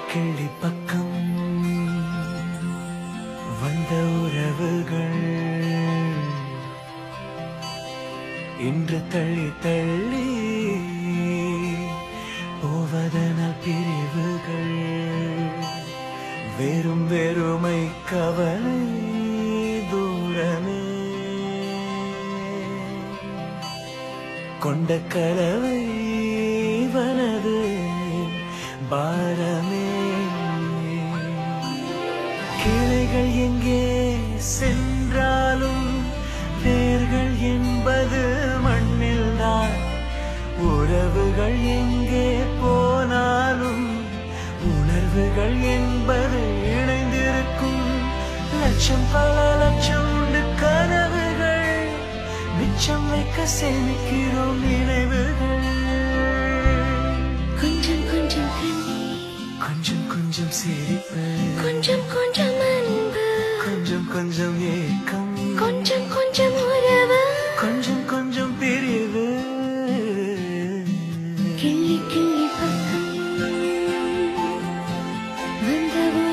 கிள்ளி பக்கம் வந்த உறவுகள் இன்று தள்ளி தள்ளி போவதனால் பிரிவுகள் வெறும் வெறுமை கவலை தூரமே கொண்ட கலவை வனது பாரமே கிளைகள் எங்கே சென்றாலும் வேர்கள் என்பது மண்ணில்தான் உறவுகள் எங்கே போனாலும் உணர்வுகள் என்பது இணைந்திருக்கும் லட்சம் பல லட்சம் உண்டு கனவுகள் மிச்சம் வைக்க சேமிக்கிறோம் நினைவுகள் கொஞ்சம் கொஞ்சம் கண்ணீர் கொஞ்சம் கொஞ்சம் சிரிப்பு கொஞ்சம் கொஞ்சம் அன்பு கொஞ்சம் கொஞ்சம் ஏக்கம் கொஞ்சம் கொஞ்சம் உறவு கொஞ்சம் கொஞ்சம் பிரிவு கிள்ளி கிள்ளி பக்கம் வந்த